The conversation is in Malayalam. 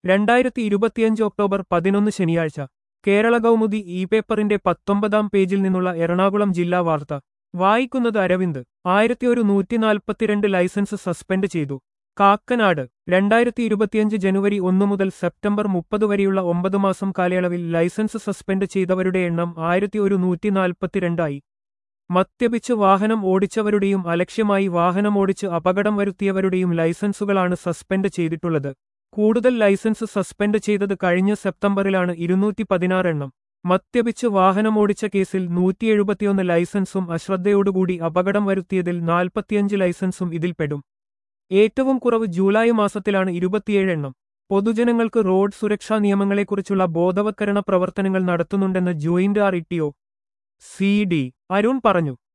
രണ്ടായിരത്തി ഇരുപത്തിയഞ്ച് ഒക്ടോബർ പതിനൊന്ന് ശനിയാഴ്ച കേരള കൗമുദി ഇ പേപ്പറിന്റെ പത്തൊമ്പതാം പേജിൽ നിന്നുള്ള എറണാകുളം ജില്ലാ വാർത്ത വായിക്കുന്നത് അരവിന്ദ് ആയിരത്തി ഒരു നൂറ്റിനാൽപ്പത്തിരണ്ട് ലൈസൻസ് സസ്പെൻഡ് ചെയ്തു കാക്കനാട് രണ്ടായിരത്തി ഇരുപത്തിയഞ്ച് ജനുവരി ഒന്ന് മുതൽ സെപ്റ്റംബർ മുപ്പത് വരെയുള്ള ഒമ്പത് മാസം കാലയളവിൽ ലൈസൻസ് സസ്പെൻഡ് ചെയ്തവരുടെ എണ്ണം ആയിരത്തി ഒരു നൂറ്റിനാൽപ്പത്തിരണ്ടായി മദ്യപിച്ച് വാഹനം ഓടിച്ചവരുടെയും അലക്ഷ്യമായി വാഹനമോടിച്ച് അപകടം വരുത്തിയവരുടെയും ലൈസൻസുകളാണ് സസ്പെൻഡ് ചെയ്തിട്ടുള്ളത് കൂടുതൽ ലൈസൻസ് സസ്പെൻഡ് ചെയ്തത് കഴിഞ്ഞ സെപ്റ്റംബറിലാണ് ഇരുന്നൂറ്റി പതിനാറ് എണ്ണം മദ്യപിച്ച് വാഹനമോടിച്ച കേസിൽ നൂറ്റി എഴുപത്തിയൊന്ന് ലൈസൻസും അശ്രദ്ധയോടുകൂടി അപകടം വരുത്തിയതിൽ നാൽപ്പത്തിയഞ്ച് ലൈസൻസും ഇതിൽപ്പെടും ഏറ്റവും കുറവ് ജൂലൈ മാസത്തിലാണ് ഇരുപത്തിയേഴ് എണ്ണം പൊതുജനങ്ങൾക്ക് റോഡ് സുരക്ഷാ നിയമങ്ങളെക്കുറിച്ചുള്ള ബോധവത്കരണ പ്രവർത്തനങ്ങൾ നടത്തുന്നുണ്ടെന്ന് joint R T O C D ഡി അരുൺ പറഞ്ഞു